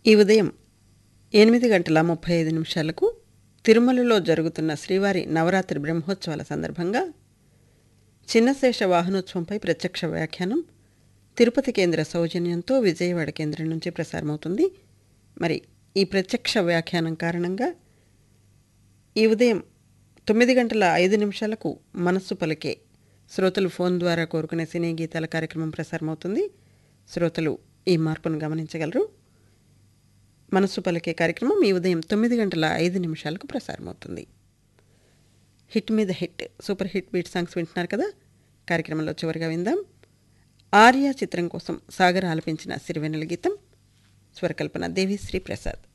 ఈ ఉదయం ఎనిమిది గంటల ముప్పై ఐదు నిమిషాలకు తిరుమలలో జరుగుతున్న శ్రీవారి నవరాత్రి బ్రహ్మోత్సవాల సందర్భంగా చిన్నశేష వాహనోత్సవంపై ప్రత్యక్ష వ్యాఖ్యానం తిరుపతి కేంద్ర సౌజన్యంతో విజయవాడ కేంద్రం నుంచి ప్రసారమవుతుంది మరి ఈ ప్రత్యక్ష వ్యాఖ్యానం కారణంగా ఈ ఉదయం తొమ్మిది గంటల ఐదు నిమిషాలకు మనస్సు పలికే శ్రోతలు ఫోన్ ద్వారా కోరుకునే సినీ గీతాల కార్యక్రమం ప్రసారమవుతుంది శ్రోతలు ఈ మార్పును గమనించగలరు మనస్సు పలికే కార్యక్రమం ఈ ఉదయం తొమ్మిది గంటల ఐదు నిమిషాలకు ప్రసారమవుతుంది హిట్ మీద hit super hit beat songs వింటున్నారు కదా కార్యక్రమంలో చివరిగా విందాం ఆర్య చిత్రం కోసం సాగర్ ఆలపించిన సిరివెన్నెల గీతం స్వరకల్పన దేవిశ్రీ ప్రసాద్